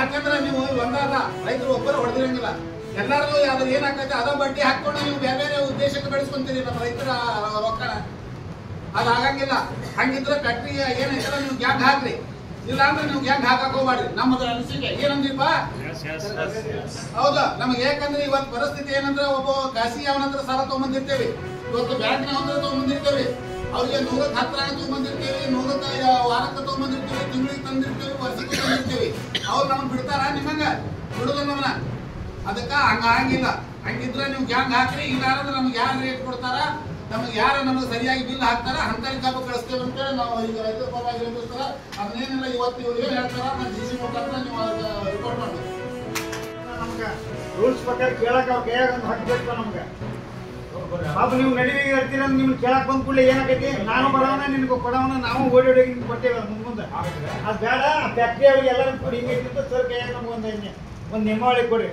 ಯಾಕಂದ್ರೆ ನೀವು ಒಂದಾದ ರೈತರು ಒಬ್ಬರು ಹೊಡೆದಿರಂಗಿಲ್ಲ ಎಲ್ಲರಿಗೂ ಅದ್ರ ಏನಾಗ್ತೈತೆ ಅದ ಬಡ್ಡಿ ಹಾಕೊಂಡು ನೀವು ಬೇರೆ ಬೇರೆ ಉದ್ದೇಶಕ್ಕೆ ಬೆಳೆಸ್ಕೊಂತೀರಿ ನಮ್ಮ ರೈತರ ರೊಕ್ಕನ ಅದು ಆಗಂಗಿಲ್ಲ ಹಂಗಿದ್ರೆ ಫ್ಯಾಕ್ಟ್ರಿ ಏನೈತಲ್ಲ ನೀವು ಗ್ಯಾಂಗ್ ಹಾಕ್ರಿ ಇಲ್ಲ ಅಂದ್ರೆ ನೀವು ಗ್ಯಾಂಗ್ ಹಾಕಕ್ ಹೋಗ್ಬಾರ್ರಿ ನಮ್ಮದು ಅನಿಸಿಕೆ ಏನಂದ್ರಿಪ್ಪ ಹೌದಾ ನಮಗೆ ಯಾಕಂದ್ರೆ ಇವತ್ತು ಪರಿಸ್ಥಿತಿ ಏನಂದ್ರೆ ಒಬ್ಬ ಖಾಸಿ ಅವನ ಹತ್ರ ಸಾಲ ತಗೊಂಬಂದಿರ್ತೇವೆ ಇವತ್ತು ಬ್ಯಾಂಕ್ನ ಹತ್ರ ತಗೊಂಬಂದಿರ್ತೇವೆ ಅವ್ರಿಗೆ ನೂರಕ್ಕೆ ಹತ್ರ ತಗೊಂಬಂದಿರ್ತೀವಿ ನೂರಕ್ಕೆ ವಾರಕ್ಕೆ ತಗೊಂಬಂದಿರ್ತೀವಿ ತಿಂಗಳಿಗೆ ತಂದಿರ್ತೀವಿ ವರ್ಷಕ್ಕೆ ತಂದಿರ್ತೀವಿ ಅವ್ರು ನಮ್ಮನ್ನ ಬಿಡ್ತಾರ ನಿಮಂಗ ಬಿಡುದು ನಮ್ಮನ್ನ ಅದಕ್ಕ ಹಂಗ ಆಗಿಲ್ಲ ಹಂಗಿದ್ರೆ ನೀವು ಗ್ಯಾಂಗ್ ಹಾಕ್ರಿ ಇಲ್ಲ ಅಂದ್ರೆ ನಮ್ಗೆ ಯಾರು ರೇಟ್ ಕೊಡ್ತಾರ ನಮಗೆ ಯಾರು ನಮಗೆ ಸರಿಯಾಗಿ ಬಿಲ್ ಹಾಕ್ತಾರ ಅಂತಲ್ಲಿ ಕಾಪ ಕಳಿಸ್ತೇವೆ ಅಂತೇಳಿ ನಾವು ಈಗ ರೈತರ ಪರವಾಗಿ ಹೇಳ್ಬಿಡ್ತಾರ ಅದನ್ನೇನಿಲ್ಲ ಇವತ್ತು ಇವ್ರು ಏನು ಹೇಳ್ತಾರ ನಾನು ಡಿ ಸಿ ಮುಖಾಂತರ ನೀವು ರಿಪೋರ್ಟ್ ಮಾಡ್ಬೇಕು ನಮ್ಗೆ ರೂಲ್ಸ್ ಪ್ರಕಾರ ಕೇಳಕ್ ಅವ್ರ ಕೈಯಾಗ ಒಂದು ಹಾಕ್ಬೇಕು ನಮ್ಗೆ ಪಾಪ ನೀವು ನಡುವಿಗೆ ಇರ್ತೀರ ಅಂತ ನಿಮ್ಗೆ ಕೇಳಕ್ ಬಂದ ಕೂಡಲೇ ಏನಾಗೈತಿ ನಾನು ಬರೋಣ ನಿನ್ಗೆ ಕೊಡೋಣ ನಾವು ಓಡಿ ಓಡಿ ನಿಮ್ಗೆ ಕೊಟ್ಟೇವೆ ಮುಂದೆ ಮುಂದೆ ಅದು ಬೇಡ ಫ್ಯಾಕ್ಟ್ರಿ ಅವ್ರಿಗೆ ಎಲ್ಲರೂ ಕೊಡಿ ಹಿಂಗೈತಿ ಅಂತ ಸರ್ ಕೈಯಾಗ ನಮ್ಗೆ ಒಂದು ಒಂದು ನಿಯಮಾವಳಿ ಕೊಡಿ